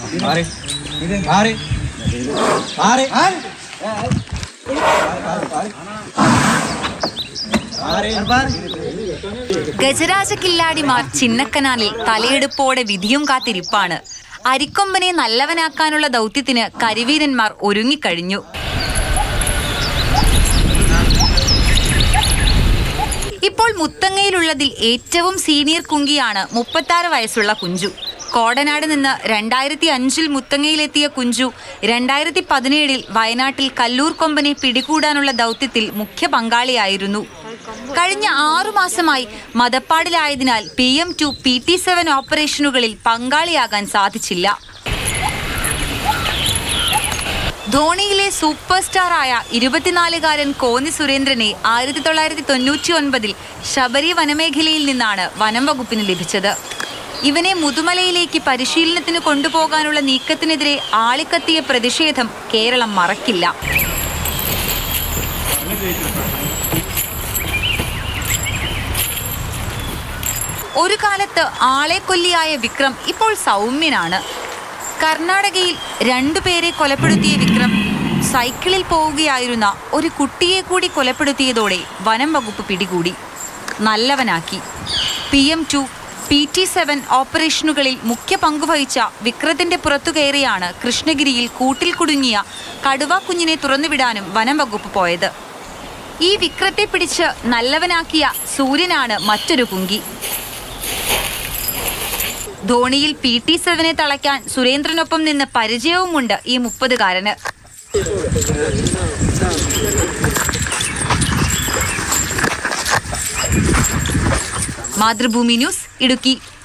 മാറി മാറി മാറി ഗജരാജ കില്ലാടിമാർ ചിന്നക്കനാലിൽ തലയെടുപ്പോടെ വിധിയും കാത്തിരിപ്പാണ് അരിക്കൊമ്പനെ നല്ലവനാക്കാനുള്ള ദൗത്യത്തിന് കരിവീരന്മാർ ഒരുങ്ങിക്കഴിഞ്ഞു ഇപ്പോൾ മുത്തങ്ങയിലുള്ളതിൽ ഏറ്റവും സീനിയർ കുങ്കിയാണ് മുപ്പത്താറ് വയസ്സുള്ള കുഞ്ചു കോടനാട് നിന്ന് രണ്ടായിരത്തി അഞ്ചിൽ മുത്തങ്ങയിലെത്തിയ കുഞ്ചു രണ്ടായിരത്തി പതിനേഴിൽ വയനാട്ടിൽ കല്ലൂർ കൊമ്പനെ പിടികൂടാനുള്ള ദൗത്യത്തിൽ മുഖ്യ പങ്കാളിയായിരുന്നു കഴിഞ്ഞ ആറു മാസമായി മതപ്പാടിലായതിനാൽ P M two P T seven ഓപ്പറേഷനുകളിൽ പങ്കാളിയാകാൻ സാധിച്ചില്ല ധോണിയിലെ സൂപ്പർ സ്റ്റാറായ ഇരുപത്തിനാലുകാരൻ കോന്നി സുരേന്ദ്രനെ ആയിരത്തി തൊള്ളായിരത്തി തൊണ്ണൂറ്റി ഒൻപതിൽ ശബരി വനമേഖലയിൽ നിന്നാണ് വനം വകുപ്പിന് ലഭിച്ചത് ഇവനെ മുതുമലയിലേക്ക് പരിശീലനത്തിന് കൊണ്ടുപോകാനുള്ള നീക്കത്തിനെതിരെ ആളിക്കത്തിയ പ്രതിഷേധം കേരളം മറക്കില്ല ഒരു കാലത്ത് ആളെ കൊല്ലിയായ വിക്രം ഇപ്പോൾ സൗമ്യനാണ് കർണാടകയിൽ രണ്ടുപേരെ കൊലപ്പെടുത്തിയ വിക്രം സൈക്കിളിൽ പോവുകയായിരുന്ന ഒരു കുട്ടിയെ കൂടി കൊലപ്പെടുത്തിയതോടെ വനം വകുപ്പ് പിടികൂടി നല്ലവനാക്കി P M two P T seven ഓപ്പറേഷനുകളിൽ മുഖ്യ പങ്കുവഹിച്ച വിക്രത്തിന്റെ പുറത്തു കയറിയാണ് കൃഷ്ണഗിരിയിൽ കൂട്ടിൽ കുടുങ്ങിയ കടുവ കുഞ്ഞിനെ തുറന്നുവിടാനും വനം വകുപ്പ് പോയത് ഈ വിക്രത്തെ പിടിച്ച് നല്ലവനാക്കിയ സൂര്യനാണ് മറ്റൊരു കുങ്കി ധോണിയിൽ പി ടി സെവനെ തളയ്ക്കാൻ സുരേന്ദ്രനൊപ്പം നിന്ന് പരിചയവുമുണ്ട് ഈ മുപ്പതുകാരന് മാതൃഭൂമി ന്യൂസ് ഇടുക്കി